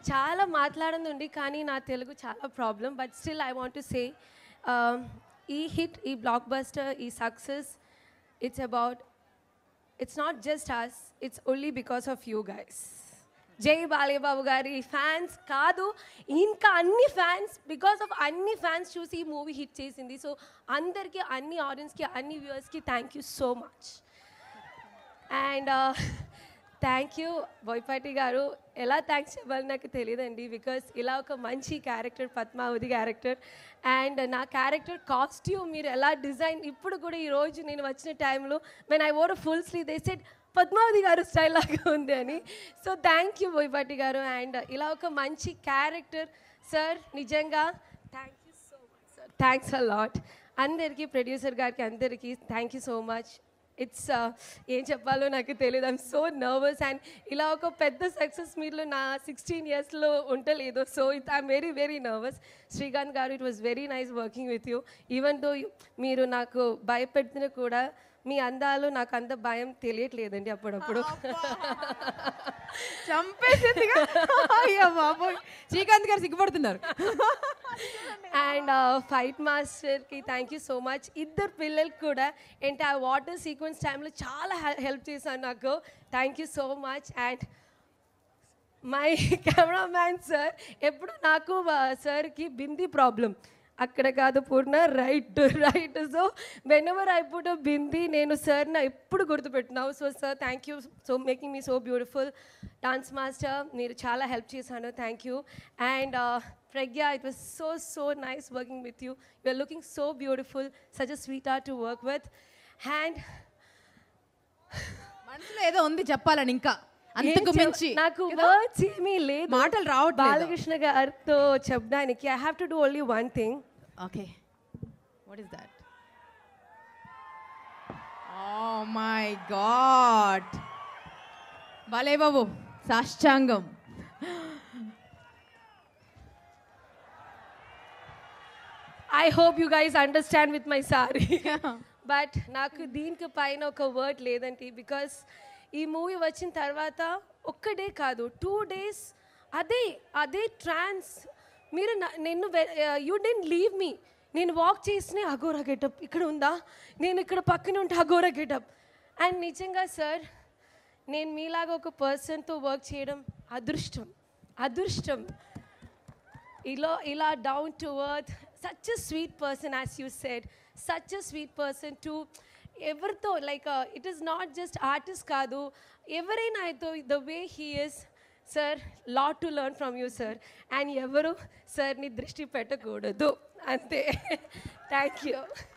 చాలా మాట్లాడింది ఉంది కానీ నా తెలుగు చాలా problem but still I want to say ఈ హిట్ ఈ బ్లాక్ బస్టర్ ఈ success it's about it's not just us it's only because of you guys జై బాలయ్యబాబు గారి ఫ్యాన్స్ కాదు ఇంకా అన్ని ఫ్యాన్స్ బికాస్ ఆఫ్ అన్ని ఫ్యాన్స్ చూసి ఈ మూవీ హిట్ చేసింది సో అందరికీ అన్ని ఆడియన్స్కి అన్ని వ్యూవర్స్కి thank you so much and thank you Boyapati గారు ఎలా థ్యాంక్స్ చెప్పాలి నాకు తెలియదండి బికాస్ ఇలా ఒక మంచి క్యారెక్టర్ పద్మావతి క్యారెక్టర్ అండ్ నా క్యారెక్టర్ కాస్ట్యూమ్ మీరు ఎలా డిజైన్ ఇప్పుడు కూడా ఈ రోజు నేను వచ్చిన టైంలో when I wore full sleeve they set Padmavathi గారు స్టైల్ లాగా ఉంది అని సో థ్యాంక్ యూ బోయపాటి గారు అండ్ ఇలా ఒక మంచి క్యారెక్టర్ సార్ నిజంగా thank you so much sir thanks a lot అందరికీ ప్రొడ్యూసర్ గారికి అందరికీ thank you so much it's ఏం చెప్పాలో నాకు తెలియదు ఐమ్ సో నర్వస్ అండ్ ఇలా ఒక పెద్ద సక్సెస్ మీలో నా సిక్స్టీన్ ఇయర్స్లో ఉండలేదు so it I'm very very nervous Srikanth గారు it was very nice working with you even though మీరు నాకు భయపెడుతున్న కూడా మీ అందాలు నాకు అంత భయం తెలియట్లేదండి అప్పుడప్పుడు చంపేసిందిగా అయ్యో బాబోయ్ శ్రీకాంత్ గారు సిగ్గుపడుతున్నారు అండ్ ఫైట్ మాస్టర్కి థ్యాంక్ యూ సో మచ్ ఇద్దరు పిల్లలకి కూడా ఏంటి ఆ వాటర్ సీక్వెన్స్ టైంలో చాలా హెల్ప్ చేశాను నాకు thank you so much and my cameraman sir ఎప్పుడు నాకు సార్కి బింది ప్రాబ్లం అక్కడ కాదు Purna right right so whenever I put bindi నేను సార్ని ఎప్పుడు గుర్తుపెట్టినావు so sir thank you so making me so beautiful dance master మీరు చాలా హెల్ప్ చేశాను thank you and Pragna it was so so nice working with you you are looking so beautiful such a sweet are to work with and మనసులో ఏదో ఉంది చెప్పాలని ఇంకా అంతకు ఏం చెప్- మించి నాకు వర్డ్స్ ఏమీ లేదు మాటలు రావట్లేదు. బాలకృష్ణ గారితో చెప్పడానికి I have to do only one thing okay what is that oh my God Balayya Babu సాష్టాంగం I hope you guys understand with my sorry but నాకు దీనికి పైన ఒక వర్డ్ లేదండి బికాస్ ఈ మూవీ వచ్చిన తర్వాత ఒక్క డే కాదు టూ డేస్ అదే అదే ట్రాన్స్ మీరు నా- నిన్ను యూ డెంట్ లీవ్ మీ నేను వాక్ చేసిన అఘోరా గెటప్ ఇక్కడ ఉందా నేను ఇక్కడ పక్కన ఉంటే అఘోరా గెటప్ అండ్ నిజంగా సార్ నేను మీలాగా ఒక పర్సన్తో వర్క్ చేయడం అదృష్టం అదృష్టం ఇలా ఇలా down to worth such a sweet person as you said such a sweet person to ఎవరితో like it is not just artist కాదు ఎవరైనా అయితే the way he is sir lot to learn from you sir and ఎవరు సార్ని దృష్టి పెట్టకూడదు అంతే thank you